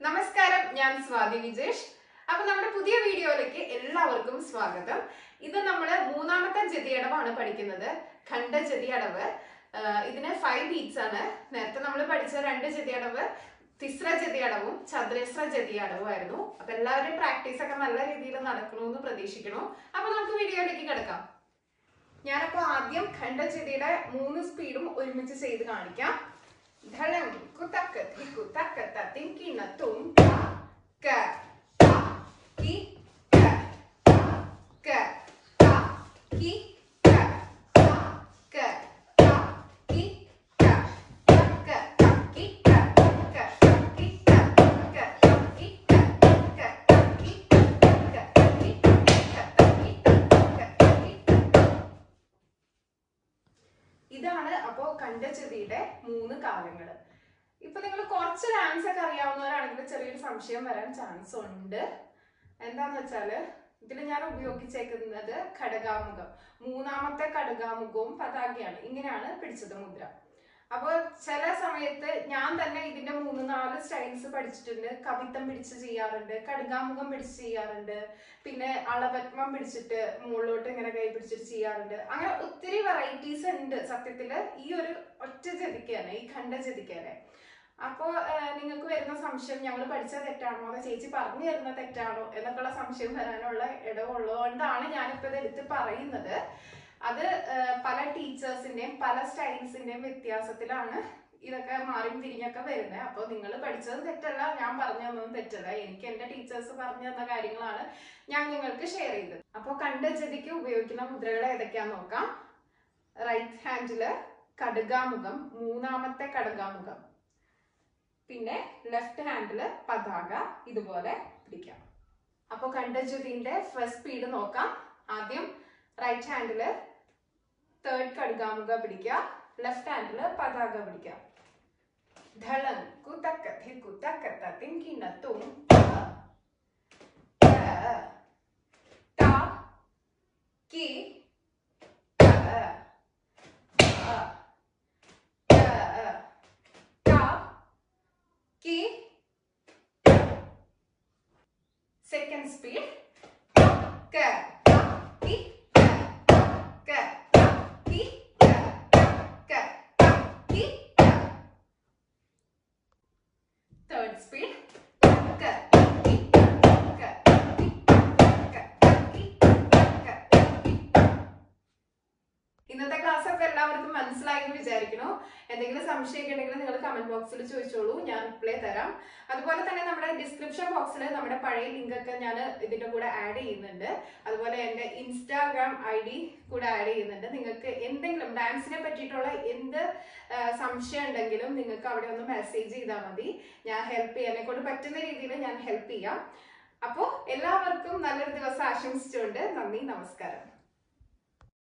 നമസ്കാരം ഞാൻ സ്വാതി വിജേഷ് അപ്പൊ നമ്മുടെ പുതിയ വീഡിയോയിലേക്ക് എല്ലാവർക്കും സ്വാഗതം ഇത് നമ്മള് മൂന്നാമത്തെ ജതിയടവാണ് പഠിക്കുന്നത് ഖണ്ഡ ജതിയടവ് ആഹ് ഇതിന് ഫൈവ് ബീറ്റ്സ് ആണ് നേരത്തെ നമ്മൾ പഠിച്ച രണ്ട് ജതിയടവ് തിസ്ര ജതിയടവും ചതുരശ്ര ജതിയടവും ആയിരുന്നു അപ്പൊ എല്ലാവരും പ്രാക്ടീസ് ഒക്കെ നല്ല രീതിയിൽ നടക്കണമെന്ന് പ്രതീക്ഷിക്കണു അപ്പൊ നമുക്ക് വീഡിയോയിലേക്ക് കിടക്കാം ഞാനപ്പോ ആദ്യം ഖണ്ഡജതിയുടെ മൂന്ന് സ്പീഡും ഒരുമിച്ച് ചെയ്ത് കാണിക്കാം ധളം കുതക്ക തിക്കു തക്ക ത തിങ്കിണ തും ക ക ത കി ക ക ത കി ക ത ക ത കി ക ക ത കി ക ക കി ക ക കി ക ക കി ക കി ഇതാണ് അപ്പോ കണ്ടചതിയുടെ മൂന്ന് കാലങ്ങള് ഇപ്പൊ നിങ്ങൾ കുറച്ച് ഡാൻസ് ഒക്കെ അറിയാവുന്നവരാണെങ്കിൽ ചെറിയൊരു സംശയം വരാൻ ചാൻസ് ഉണ്ട് എന്താന്ന് വെച്ചാല് ഇതിൽ ഞാൻ ഉപയോഗിച്ചേക്കുന്നത് ഘടകാമുഖം മൂന്നാമത്തെ ഘടകാമുഖവും പതാകയാണ് ഇങ്ങനെയാണ് പിടിച്ചത് മുദ്ര അപ്പോൾ ചില സമയത്ത് ഞാൻ തന്നെ ഇതിന്റെ മൂന്ന് നാല് സ്റ്റൈൽസ് പഠിച്ചിട്ടുണ്ട് കവിത്തം പിടിച്ച് ചെയ്യാറുണ്ട് കടുകാമുഖം പിടിച്ച് ചെയ്യാറുണ്ട് പിന്നെ അളപത്മം പിടിച്ചിട്ട് മുകളിലോട്ട് ഇങ്ങനെ കൈ പിടിച്ചിട്ട് ചെയ്യാറുണ്ട് അങ്ങനെ ഒത്തിരി വെറൈറ്റീസ് ഉണ്ട് സത്യത്തില് ഈ ഒരു ഒറ്റ ജതിക്ക് തന്നെ ഈ ഖണ്ഡ ജതിക്ക് തന്നെ അപ്പോ നിങ്ങൾക്ക് വരുന്ന സംശയം ഞങ്ങൾ പഠിച്ച തെറ്റാണോ അതോ ചേച്ചി പറഞ്ഞു തരുന്ന തെറ്റാണോ എന്നൊക്കെയുള്ള സംശയം വരാനുള്ള ഇടവുള്ളതുകൊണ്ടാണ് ഞാനിപ്പോ ഇത് എടുത്ത് പറയുന്നത് അത് ആ, പല ടീച്ചേഴ്സിന്റെയും പല സ്റ്റൈൽസിന്റെയും വ്യത്യാസത്തിലാണ് ഇതൊക്കെ മാറിയും തിരിഞ്ഞൊക്കെ വരുന്നത് അപ്പോൾ നിങ്ങൾ പഠിച്ചത് തെറ്റല്ല ഞാൻ പറഞ്ഞു തന്നതും തെറ്റല്ല എനിക്ക് എന്റെ ടീച്ചേഴ്സ് പറഞ്ഞു തന്ന കാര്യങ്ങളാണ് ഞാൻ നിങ്ങൾക്ക് ഷെയർ ചെയ്തത് അപ്പോൾ കണ്ട ജതിക്ക് ഉപയോഗിക്കുന്ന മുദ്രകൾ ഏതൊക്കെയാന്ന് നോക്കാം റൈറ്റ് ഹാൻഡില് കടുകാമുഖം മൂന്നാമത്തെ കടുകാമുഖം പിന്നെ ലെഫ്റ്റ് ഹാൻഡില് പതാക ഇതുപോലെ പിടിക്കാം അപ്പോൾ കണ്ടജ്യോതിന്റെ ഫസ്റ്റ് സ്പീഡ് നോക്കാം ആദ്യം റൈറ്റ് ഹാൻഡില് തേർഡ് കടുകാമുഖ പിടിക്കുക ലെഫ്റ്റ് ഹാൻഡില് പതാക പിടിക്കുക ധളം കുതക്ക ധിക്കു തക്ക ത തിങ്കിണ തും ത ത ത കി ത ത ത ത കി സെക്കൻഡ് സ്പീഡ് ക ത കി ക ക ത കി ക ക ത കി തേർഡ് സ്പീഡ് ക കി ക കി ക കി ക കി ഇന്നത്തെ ക്ലാസ് ഒക്കെ എല്ലാവർക്കും മനസ്സിലായി എന്ന് വിചാരിക്കണു എന്തെങ്കിലും സംശയമൊക്കെ ഉണ്ടെങ്കിൽ നിങ്ങൾ കമന്റ് ബോക്സിൽ ചോദിച്ചോളൂ ഞാൻ റിപ്ലൈ തരാം അതുപോലെ തന്നെ നമ്മുടെ ഡിസ്ക്രിപ്ഷൻ ബോക്സിൽ നമ്മുടെ പഴയ ലിങ്ക് ഒക്കെ ഞാൻ ഇതിന്റെ കൂടെ ആഡ് ചെയ്യുന്നുണ്ട് അതുപോലെ എൻ്റെ ഇൻസ്റ്റാഗ്രാം ഐ ഡി കൂടെ ആഡ് ചെയ്യുന്നുണ്ട് നിങ്ങൾക്ക് എന്തെങ്കിലും ഡാൻസിനെ പറ്റിയിട്ടുള്ള എന്ത് ആ, സംശയം ഉണ്ടെങ്കിലും നിങ്ങൾക്ക് അവിടെ ഒന്ന് മെസ്സേജ് ചെയ്താൽ മതി ഞാൻ ഹെൽപ്പ് ചെയ്യാൻ എന്നെ കൊണ്ട് പറ്റുന്ന രീതിയിൽ ഞാൻ ഹെൽപ്പ് ചെയ്യാം അപ്പോൾ എല്ലാവർക്കും നല്ലൊരു ദിവസം ആശംസിച്ചുകൊണ്ട് നന്ദി നമസ്കാരം